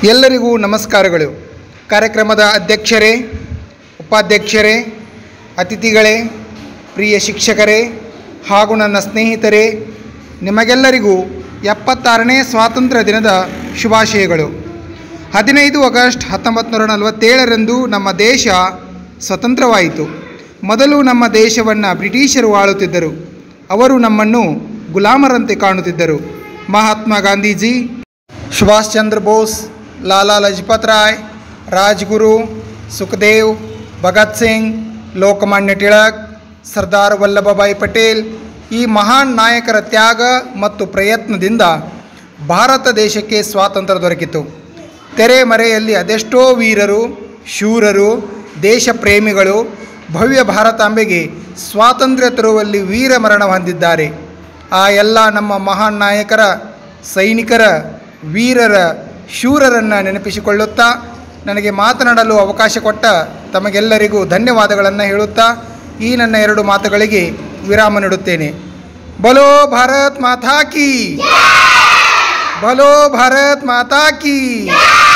ಎಲ್ಲರಿಗೂ ನಮಸ್ಕಾರಗಳು ಕಾರ್ಯಕ್ರಮದ ಅಧ್ಯಕ್ಷರೇ ಉಪಾಧ್ಯಕ್ಷರೇ ಅತಿಥಿಗಳೇ ಪ್ರಿಯ ಶಿಕ್ಷಕರೇ ಹಾಗೂ ನನ್ನ ಸ್ನೇಹಿತರೇ ನಿಮಗೆಲ್ಲರಿಗೂ ಎಪ್ಪತ್ತಾರನೇ ಸ್ವಾತಂತ್ರ್ಯ ದಿನದ ಶುಭಾಶಯಗಳು ಹದಿನೈದು ಆಗಸ್ಟ್ ಹತ್ತೊಂಬತ್ತು ನೂರ ನಲವತ್ತೇಳರಂದು ನಮ್ಮ ದೇಶ ಸ್ವತಂತ್ರವಾಯಿತು ಮೊದಲು ನಮ್ಮ ದೇಶವನ್ನು ಬ್ರಿಟಿಷರು ಆಳುತ್ತಿದ್ದರು ಅವರು ನಮ್ಮನ್ನು ಗುಲಾಮರಂತೆ ಕಾಣುತ್ತಿದ್ದರು ಮಹಾತ್ಮ ಗಾಂಧೀಜಿ ಸುಭಾಷ್ ಚಂದ್ರ ಬೋಸ್ ಲಾಲಾ ಲಜಪತ್ ರಾಯ್ ರಾಜ್ಗುರು ಸುಖದೇವ್ ಭಗತ್ ಸಿಂಗ್ ಲೋಕಮಾನ್ಯ ಟಿಳಕ್ ಸರ್ದಾರ್ ವಲ್ಲಭಭಾಯಿ ಪಟೇಲ್ ಈ ಮಹಾನ್ ನಾಯಕರ ತ್ಯಾಗ ಮತ್ತು ಪ್ರಯತ್ನದಿಂದ ಭಾರತ ದೇಶಕ್ಕೆ ಸ್ವಾತಂತ್ರ್ಯ ದೊರಕಿತು ತೆರೆಮರೆಯಲ್ಲಿ ಅದೆಷ್ಟೋ ವೀರರು ಶೂರರು ದೇಶ ಪ್ರೇಮಿಗಳು ಭವ್ಯ ಭಾರತಾಂಬೆಗೆ ಸ್ವಾತಂತ್ರ್ಯ ತರುವಲ್ಲಿ ವೀರ ಮರಣ ಹೊಂದಿದ್ದಾರೆ ಆ ಎಲ್ಲ ನಮ್ಮ ಮಹಾನ್ ನಾಯಕರ ಸೈನಿಕರ ವೀರರ ಶೂರರನ್ನು ನೆನಪಿಸಿಕೊಳ್ಳುತ್ತಾ ನನಗೆ ಮಾತನಾಡಲು ಅವಕಾಶ ಕೊಟ್ಟ ತಮಗೆಲ್ಲರಿಗೂ ಧನ್ಯವಾದಗಳನ್ನು ಹೇಳುತ್ತಾ ಈ ನನ್ನ ಎರಡು ಮಾತುಗಳಿಗೆ ವಿರಾಮ ನೀಡುತ್ತೇನೆ ಬಲೋ ಭಾರತ್ ಮಾತಾ ಕಿ ಬಲೋ ಭಾರತ್ ಮಾತಾ ಕಿ